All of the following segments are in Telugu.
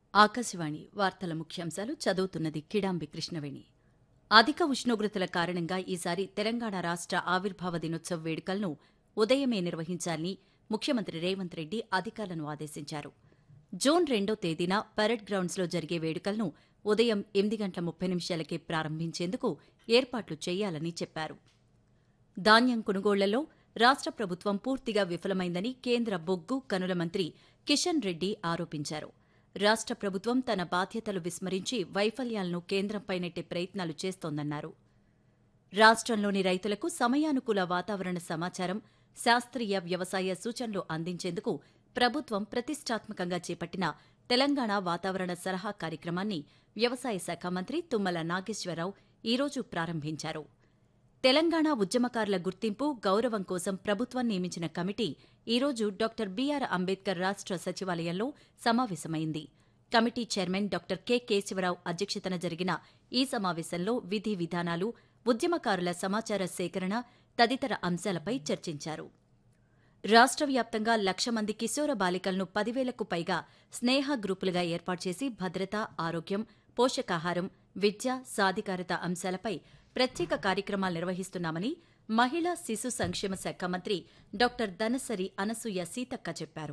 ఆకాశవాణి వార్తల ముఖ్యాంశాలు చదువుతున్నది కిడాంబి కృష్ణవేణి అధిక ఉష్ణోగ్రతల కారణంగా ఈసారి తెలంగాణ రాష్ట్ర ఆవిర్భావ దినోత్సవ వేడుకలను ఉదయమే నిర్వహించాలని ముఖ్యమంత్రి రేవంత్ రెడ్డి అధికారులను ఆదేశించారు జూన్ రెండో తేదీన పరేడ్ గ్రౌండ్స్లో జరిగే వేడుకలను ఉదయం ఎనిమిది గంటల ముప్పై నిమిషాలకే ప్రారంభించేందుకు ఏర్పాట్లు చేయాలని చెప్పారు ధాన్యం కొనుగోళ్లలో రాష్ట్ర ప్రభుత్వం పూర్తిగా విఫలమైందని కేంద్ర బొగ్గు కనుల మంత్రి కిషన్ రెడ్డి ఆరోపించారు రాష్ట్ర ప్రభుత్వం తన బాధ్యతలు విస్మరించి వైఫల్యాలను కేంద్రంపై నెట్టే ప్రయత్నాలు చేస్తోందన్నారు రాష్ట్రంలోని రైతులకు సమయానుకూల వాతావరణ సమాచారం శాస్త్రీయ వ్యవసాయ సూచనలు అందించేందుకు ప్రభుత్వం ప్రతిష్టాత్మకంగా చేపట్టిన తెలంగాణ వాతావరణ సలహా కార్యక్రమాన్ని వ్యవసాయ శాఖ మంత్రి తుమ్మల నాగేశ్వరరావు ఈరోజు ప్రారంభించారు తెలంగాణ ఉద్యమకారుల గుర్తింపు గౌరవం కోసం ప్రభుత్వం నియమించిన కమిటీ ఈరోజు డాక్టర్ బీఆర్ అంబేద్కర్ రాష్ట్ర సచివాలయంలో సమావేశమైంది committee chairman doctor K Keshava Rao అధ్యక్షతన జరిగిన ఈ సమావేశంలో విధి విధానాలు ఉద్యమకారుల సమాచార సేకరణ తదితర అంశాలపై చర్చించారు రాష్ట్ర వ్యాప్తంగా లక్ష మంది కిశోర బాలికలను పదివేలకు పైగా స్నేహ గ్రూపులుగా ఏర్పాటు చేసి భద్రత ఆరోగ్యం పోషకాహారం విద్య సాధికారత అంశాలపై ప్రత్యేక కార్యక్రమాలు నిర్వహిస్తున్నామని మహిళా శిశు సంక్షేమ శాఖ మంత్రి డాక్టర్ దనసరి అనసూయ సీతక్క చెప్పారు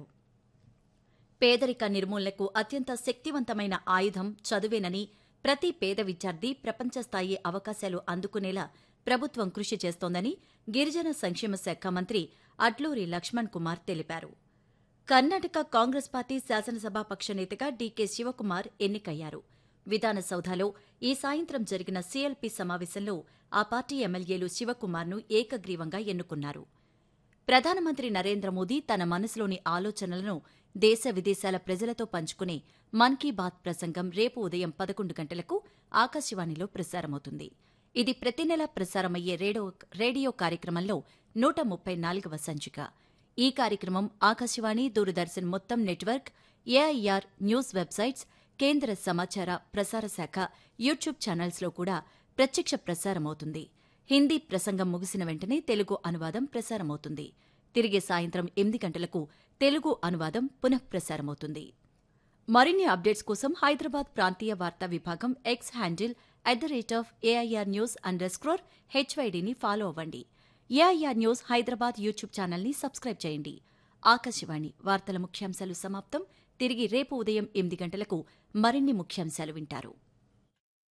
పేదరిక నిర్మూలనకు అత్యంత శక్తివంతమైన ఆయుధం చదువేనని ప్రతి పేద విద్యార్థి ప్రపంచ స్థాయి అవకాశాలు అందుకునేలా ప్రభుత్వం కృషి చేస్తోందని గిరిజన సంక్షేమ శాఖ మంత్రి అడ్లూరి లక్ష్మణ్ కుమార్ తెలిపారు కర్ణాటక కాంగ్రెస్ పార్టీ శాసనసభాపక్ష నేతగా డీకే శివకుమార్ ఎన్నికయ్యారు విధానసౌధలో ఈ సాయంత్రం జరిగిన సీఎల్పీ సమావేశంలో ఆ పార్టీ ఎమ్మెల్యేలు శివకుమార్ను ఏకగ్రీవంగా ఎన్నుకున్నారు ప్రధానమంత్రి నరేంద్ర మోదీ తన మనసులోని ఆలోచనలను దేశ విదేశాల ప్రజలతో పంచుకునే మన్ కీ బాత్ ప్రసంగం రేపు ఉదయం పదకొండు గంటలకు ఆకాశవాణిలో ప్రసారమవుతుంది ఇది ప్రతి నెల ప్రసారమయ్యే రేడియో రేడియో కార్యక్రమంలో నూట ముప్పై నాలుగవ సంచిక ఈ కార్యక్రమం ఆకాశవాణి దూరదర్శన్ మొత్తం నెట్వర్క్ ఏఐఆర్ న్యూస్ వెబ్సైట్స్ కేంద్ర సమాచార ప్రసార శాఖ యూట్యూబ్ ఛానల్స్లో కూడా ప్రత్యక్ష ప్రసారమవుతుంది హిందీ ప్రసంగం ముగిసిన వెంటనే తెలుగు అనువాదం ప్రసారమవుతుంది తిరిగి సాయంత్రం ఎనిమిది గంటలకు తెలుగు అనువాదం పునఃప్రసారమవుతుంది మరిన్ని అప్డేట్స్ కోసం హైదరాబాద్ ప్రాంతీయ వార్తా విభాగం X handle at the rate of AIR news underscore హెచ్వైడీని ఫాలో అవ్వండి ఏఐఆర్ న్యూస్ హైదరాబాద్ యూట్యూబ్ ఛానల్ని సబ్స్క్రైబ్ చేయండి ఆకాశవాణి వార్తల ముఖ్యాంశాలు సమాప్తం తిరిగి రేపు ఉదయం ఎనిమిది గంటలకు మరిన్ని ముఖ్యాంశాలు వింటారు